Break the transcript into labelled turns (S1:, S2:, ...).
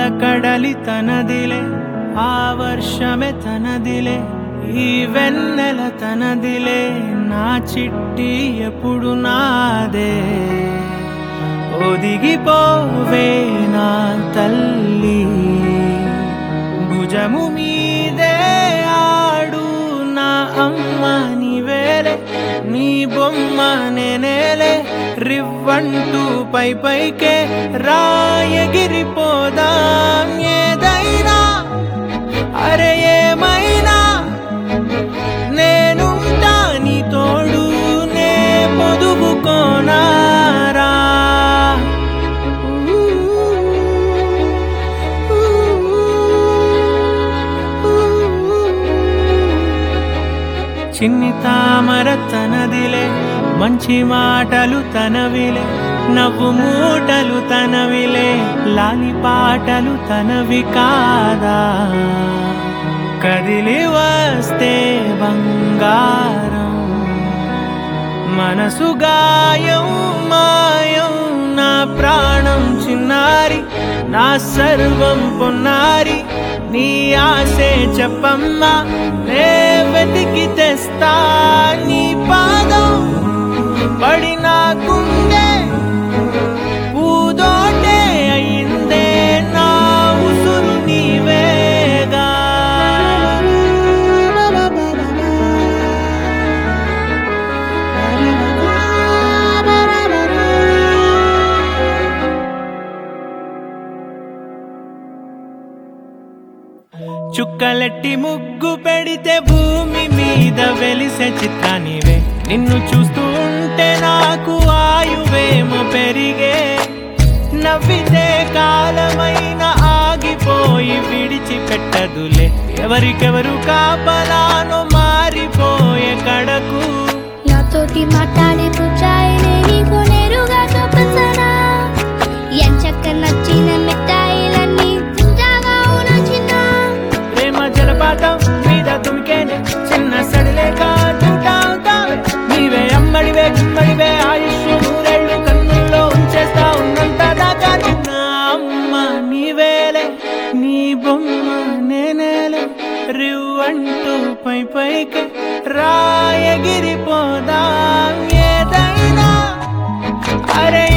S1: కడలి తనదిలే ఆ వర్షమే తనదిలే ఈ వెన్నెల తనదిలే నా చిట్టి ఎప్పుడు నాదే ఒదిగిపోవే నా తల్లి భుజము మీదే ఆడు నా అమ్మ నీవేలే నీ బొమ్మ నేనేలే రివ్వంటూ పై పైకే రాయగిరిపోదాం ఏదైనా అరే ఏమైనా నేనుంటా నీ తోడు నే పొదుపుకోనారా చిన్ని తామర తనదిలే మంచి మాటలు తనవిలే నవ్వు మూటలు తనవిలే లాలి పాటలు తనవి కాదా కదిలి వస్తే బంగారం మనసు గాయం మాయం నా ప్రాణం చిన్నారి నా సర్వం పొన్నారి నీ ఆశే చెప్పమ్మా నే వెతికి తెస్తా నీ పాదం పడిన గుండె పూదోటే అయిందే నా ఉసురు నీవేగా చుక్కలెట్టి ముగ్గు పెడితే భూమి మీద వెలిసే చిత్రానివే నిన్ను చూస్తూ ఉంటే నాకు ఆయువేమో పెరిగే నవ్వితే కాలమైన ఆగిపోయి విడిచిపెట్టదులే ఎవరికెవరు కాపలానో మారిపోయే కడకు
S2: నాతోటి మాట్లాడే పుచ్చాయిలే నీకు నేరుగా చూపించనా ఎంచక్క నచ్చిన మిఠాయిలన్నీ తింటాగా చిన్న
S1: ప్రేమ జలపాతం మీద తుమికేనే చిన్న సడిలేక చూటావుతావే నీవే అమ్మడివే గుమ్మడివే ఆయుష్ నూరేళ్ళు కన్నుల్లో ఉంచేస్తా ఉన్నంత దాకా నా అమ్మ నీవేలే నీ బొమ్మ నేనేలే రివ్వంటూ పై పైకి రాయగిరిపోదాం ఏదైనా అరే